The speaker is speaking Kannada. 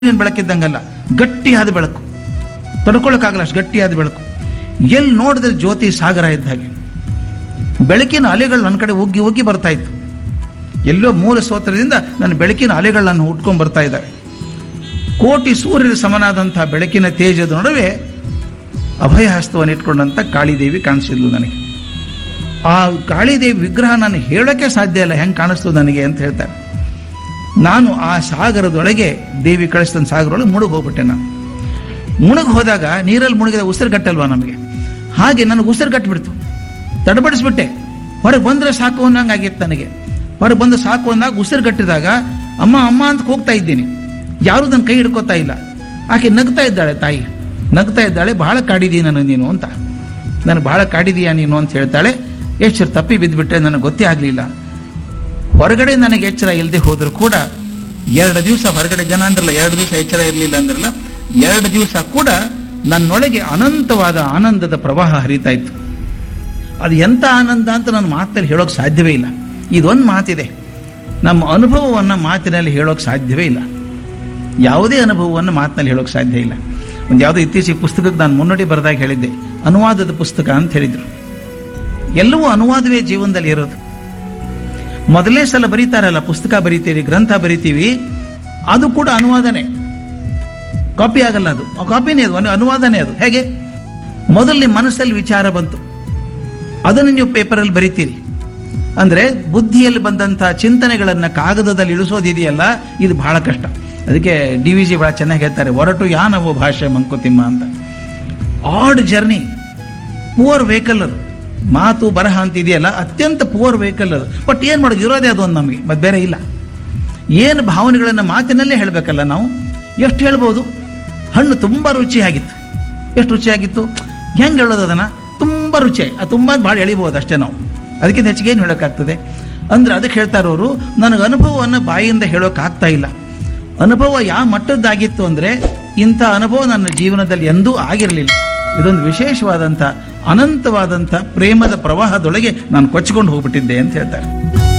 ಏನ್ ಬೆಳಕಿದ್ದಂಗಲ್ಲ ಗಟ್ಟಿಯಾದ ಬೆಳಕು ತಡ್ಕೊಳಕ್ಕಾಗಲ್ಲ ಅಷ್ಟು ಗಟ್ಟಿಯಾದ ಬೆಳಕು ಎಲ್ಲಿ ನೋಡಿದ್ರೆ ಜ್ಯೋತಿ ಸಾಗರ ಇದ್ದ ಹಾಗೆ ಬೆಳಕಿನ ಅಲೆಗಳು ನನ್ನ ಕಡೆ ಉಗ್ಗಿ ಉಗ್ಗಿ ಬರ್ತಾ ಇತ್ತು ಎಲ್ಲೋ ಮೂಲ ಸ್ತೋತ್ರದಿಂದ ನನ್ನ ಬೆಳಕಿನ ಅಲೆಗಳು ನನ್ನ ಹುಟ್ಕೊಂಡ್ ಬರ್ತಾ ಇದ್ದಾವೆ ಕೋಟಿ ಸೂರ್ಯರ ಸಮನಾದಂತಹ ಬೆಳಕಿನ ತೇಜದ ನಡುವೆ ಅಭಯಹಸ್ತವನ್ನು ಇಟ್ಕೊಂಡಂತ ಕಾಳಿದೇವಿ ಕಾಣಿಸಿದ್ಲು ನನಗೆ ಆ ಕಾಳಿದೇವಿ ವಿಗ್ರಹ ನಾನು ಹೇಳೋಕ್ಕೆ ಸಾಧ್ಯ ಇಲ್ಲ ಹೆಂಗೆ ಕಾಣಿಸ್ತು ನನಗೆ ಅಂತ ಹೇಳ್ತಾರೆ ನಾನು ಆ ಸಾಗರದೊಳಗೆ ದೇವಿ ಕಳಿಸಿದ ಸಾಗರದೊಳಗೆ ಮುಳುಗ್ ಹೋಗ್ಬಿಟ್ಟೆ ನಾನು ಮುಳುಗ್ ಹೋದಾಗ ನೀರಲ್ಲಿ ಮುಳುಗಿದ ಉಸಿರುಗಟ್ಟಲ್ವಾ ನಮಗೆ ಹಾಗೆ ನನಗೆ ಉಸಿರುಗಟ್ಬಿಡ್ತು ತಡಬಡಿಸ್ಬಿಟ್ಟೆ ಹೊರಗೆ ಬಂದ್ರೆ ಸಾಕು ಅನ್ನಂಗಾಗಿತ್ತು ನನಗೆ ಹೊರಗೆ ಬಂದು ಸಾಕು ಅಂದಾಗ ಉಸಿರುಗಟ್ಟಿದಾಗ ಅಮ್ಮ ಅಮ್ಮ ಅಂತ ಹೋಗ್ತಾ ಇದ್ದೀನಿ ಯಾರು ನನ್ನ ಕೈ ಹಿಡ್ಕೋತಾ ಇಲ್ಲ ಆಕೆ ನಗ್ತಾ ಇದ್ದಾಳೆ ತಾಯಿ ನಗ್ತಾ ಇದ್ದಾಳೆ ಬಹಳ ಕಾಡಿದೀಯ ನಾನು ನೀನು ಅಂತ ನಾನು ಬಹಳ ಕಾಡಿದೀಯ ನೀನು ಅಂತ ಹೇಳ್ತಾಳೆ ಎಷ್ಟು ತಪ್ಪಿ ಬಿದ್ದುಬಿಟ್ರೆ ನನಗೆ ಗೊತ್ತೇ ಆಗಲಿಲ್ಲ ಹೊರಗಡೆ ನನಗೆ ಎಚ್ಚರ ಇಲ್ಲದೆ ಹೋದ್ರು ಕೂಡ ಎರಡು ದಿವಸ ಹೊರಗಡೆ ಜನ ಅಂದ್ರಲ್ಲ ಎರಡು ದಿವಸ ಎಚ್ಚರ ಇರಲಿಲ್ಲ ಅಂದ್ರಲ್ಲ ಎರಡು ದಿವಸ ಕೂಡ ನನ್ನೊಳಗೆ ಅನಂತವಾದ ಆನಂದದ ಪ್ರವಾಹ ಹರಿತಾ ಇತ್ತು ಅದು ಎಂಥ ಆನಂದ ಅಂತ ನನ್ನ ಮಾತಲ್ಲಿ ಹೇಳೋಕೆ ಸಾಧ್ಯವೇ ಇಲ್ಲ ಇದೊಂದು ಮಾತಿದೆ ನಮ್ಮ ಅನುಭವವನ್ನು ಮಾತಿನಲ್ಲಿ ಹೇಳೋಕೆ ಸಾಧ್ಯವೇ ಇಲ್ಲ ಯಾವುದೇ ಅನುಭವವನ್ನು ಮಾತಿನಲ್ಲಿ ಹೇಳೋಕೆ ಸಾಧ್ಯ ಇಲ್ಲ ಒಂದು ಯಾವುದೋ ಇತ್ತೀಚೆಗೆ ಪುಸ್ತಕಕ್ಕೆ ನಾನು ಮುನ್ನುಡಿ ಬರೆದಾಗ ಹೇಳಿದ್ದೆ ಅನುವಾದದ ಪುಸ್ತಕ ಅಂತ ಹೇಳಿದರು ಎಲ್ಲವೂ ಅನುವಾದವೇ ಜೀವನದಲ್ಲಿ ಇರೋದು ಮೊದಲನೇ ಸಲ ಬರೀತಾರಲ್ಲ ಪುಸ್ತಕ ಬರಿತೀವಿ ಗ್ರಂಥ ಬರಿತೀವಿ ಅದು ಕೂಡ ಅನುವಾದನೆ ಕಾಪಿ ಆಗಲ್ಲ ಅದು ಕಾಪಿನೇ ಅದು ಅನು- ಅನುವಾದನೆ ಅದು ಹೇಗೆ ಮೊದಲು ನಿಮ್ಮ ಮನಸ್ಸಲ್ಲಿ ವಿಚಾರ ಬಂತು ಅದನ್ನು ನೀವು ಪೇಪರಲ್ಲಿ ಬರಿತೀರಿ ಅಂದ್ರೆ ಬುದ್ಧಿಯಲ್ಲಿ ಬಂದಂತಹ ಚಿಂತನೆಗಳನ್ನ ಕಾಗದದಲ್ಲಿ ಇಳಿಸೋದಿದೆಯಲ್ಲ ಇದು ಬಹಳ ಕಷ್ಟ ಅದಕ್ಕೆ ಡಿ ವಿ ಜಿ ಬಹಳ ಚೆನ್ನಾಗಿ ಹೇಳ್ತಾರೆ ಹೊರಟು ಯಾನವೋ ಭಾಷೆ ಮಂಕುತಿಮ್ಮ ಅಂತ ಆಡ್ ಜರ್ನಿ ಪುವರ್ ವೆಹಿಕಲ್ ಅದು ಮಾತು ಬರಹ ಅಂತ ಇದೆಯಲ್ಲ ಅತ್ಯಂತ ಪುವರ್ ವೆಹಿಕಲ್ ಅದು ಬಟ್ ಏನ್ ಮಾಡೋದು ಇರೋದೇ ಅದು ಒಂದು ನಮಗೆ ಮತ್ತೆ ಬೇರೆ ಇಲ್ಲ ಏನು ಭಾವನೆಗಳನ್ನ ಮಾತಿನಲ್ಲೇ ಹೇಳಬೇಕಲ್ಲ ನಾವು ಎಷ್ಟು ಹೇಳ್ಬೋದು ಹಣ್ಣು ತುಂಬಾ ರುಚಿಯಾಗಿತ್ತು ಎಷ್ಟು ರುಚಿಯಾಗಿತ್ತು ಹೆಂಗೆ ಹೇಳೋದು ಅದನ್ನ ತುಂಬಾ ರುಚಿ ಅದು ತುಂಬಾ ಭಾಳ ಎಳಿಬಹುದು ಅಷ್ಟೇ ನಾವು ಅದಕ್ಕಿಂತ ಹೆಚ್ಚಿಗೆ ಏನು ಹೇಳೋಕ್ಕಾಗ್ತದೆ ಅಂದ್ರೆ ಅದಕ್ಕೆ ಹೇಳ್ತಾರೆ ಅವರು ನನಗೆ ಅನುಭವವನ್ನು ಬಾಯಿಯಿಂದ ಹೇಳೋಕ್ಕಾಗ್ತಾ ಇಲ್ಲ ಅನುಭವ ಯಾವ ಮಟ್ಟದ್ದಾಗಿತ್ತು ಅಂದ್ರೆ ಇಂಥ ಅನುಭವ ನನ್ನ ಜೀವನದಲ್ಲಿ ಎಂದೂ ಆಗಿರಲಿಲ್ಲ ಇದೊಂದು ವಿಶೇಷವಾದಂಥ ಅನಂತವಾದಂಥ ಪ್ರೇಮದ ಪ್ರವಾಹದೊಳಗೆ ನಾನು ಕೊಚ್ಚಿಕೊಂಡು ಹೋಗ್ಬಿಟ್ಟಿದ್ದೆ ಅಂತ ಹೇಳ್ತಾರೆ